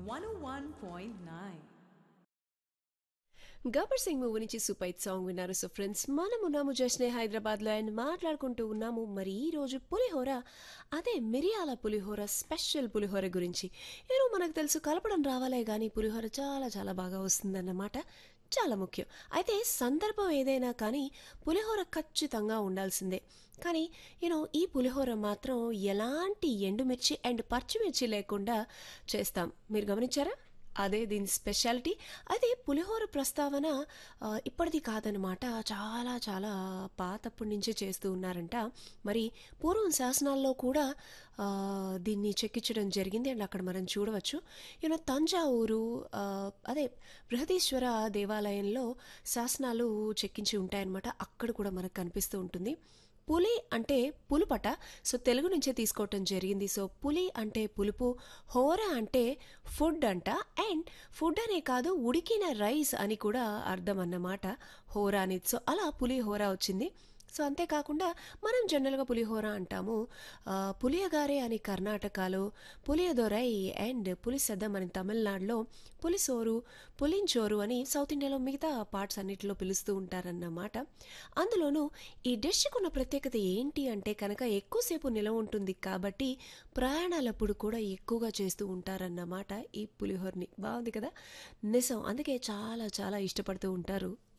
101.9. Gabbar Singh movie నుంచి super hit song విన్నారు so friends మనం ఉన్నాము జస్నే హైదరాబాద్లో అండ్ మాట్లాడుకుంటూ ఉన్నాము మరి ఈ రోజు పులిహోర అదే మిరియాల పులిహోర స్పెషల్ పులిహోర గురించి ఏదో మనకు తెలుసు కలపడం రావాలే కానీ పులిహోర చాలా చాలా బాగా వస్తుందన్నమాట చాలా ముఖ్యం అయితే సందర్భం ఏదైనా కానీ పులిహోర ఖచ్చితంగా ఉండాల్సిందే కానీ యూనో ఈ పులిహోర మాత్రం ఎలాంటి ఎండుమిర్చి అండ్ పచ్చిమిర్చి లేకుండా చేస్తాం మీరు గమనించారా అదే దీని స్పెషాలిటీ అయితే పులిహోర ప్రస్తావన ఆ, ఇప్పటిది కాదనమాట చాలా చాలా పాతప్పటి నుంచే చేస్తూ ఉన్నారంట మరి పూర్వం శాసనాల్లో కూడా ఆ, దీన్ని చెక్కించడం జరిగింది అండ్ అక్కడ మనం చూడవచ్చు యూనో తంజావూరు ఆ, అదే బృహదీశ్వర దేవాలయంలో శాసనాలు చెక్కించి ఉంటాయన్నమాట అక్కడ కూడా మనకు కనిపిస్తూ ఉంటుంది పులి అంటే పులుపట సో తెలుగు నుంచే తీసుకోవటం జరిగింది సో పులి అంటే పులుపు హోర అంటే ఫుడ్ అంట అండ్ ఫుడ్ అనే కాదు ఉడికిన రైస్ అని కూడా అర్థం అన్నమాట హోరా అనేది సో అలా పులి హోరా వచ్చింది సో అంతేకాకుండా మనం జనరల్గా పులిహోర అంటాము ఆ, పులియగారే అని కర్ణాటకలో పులియదొరై అండ్ పులిసెద్దం అని తమిళనాడులో పులిసోరు పులించోరు అని సౌత్ ఇండియాలో మిగతా పార్ట్స్ అన్నిటిలో పిలుస్తూ ఉంటారన్నమాట అందులోనూ ఈ డిష్కి ఉన్న ప్రత్యేకత ఏంటి అంటే కనుక ఎక్కువసేపు నిలవ ఉంటుంది కాబట్టి ప్రయాణాలప్పుడు కూడా ఎక్కువగా చేస్తూ ఉంటారన్నమాట ఈ పులిహోరని బాగుంది కదా నిజం అందుకే చాలా చాలా ఇష్టపడుతూ ఉంటారు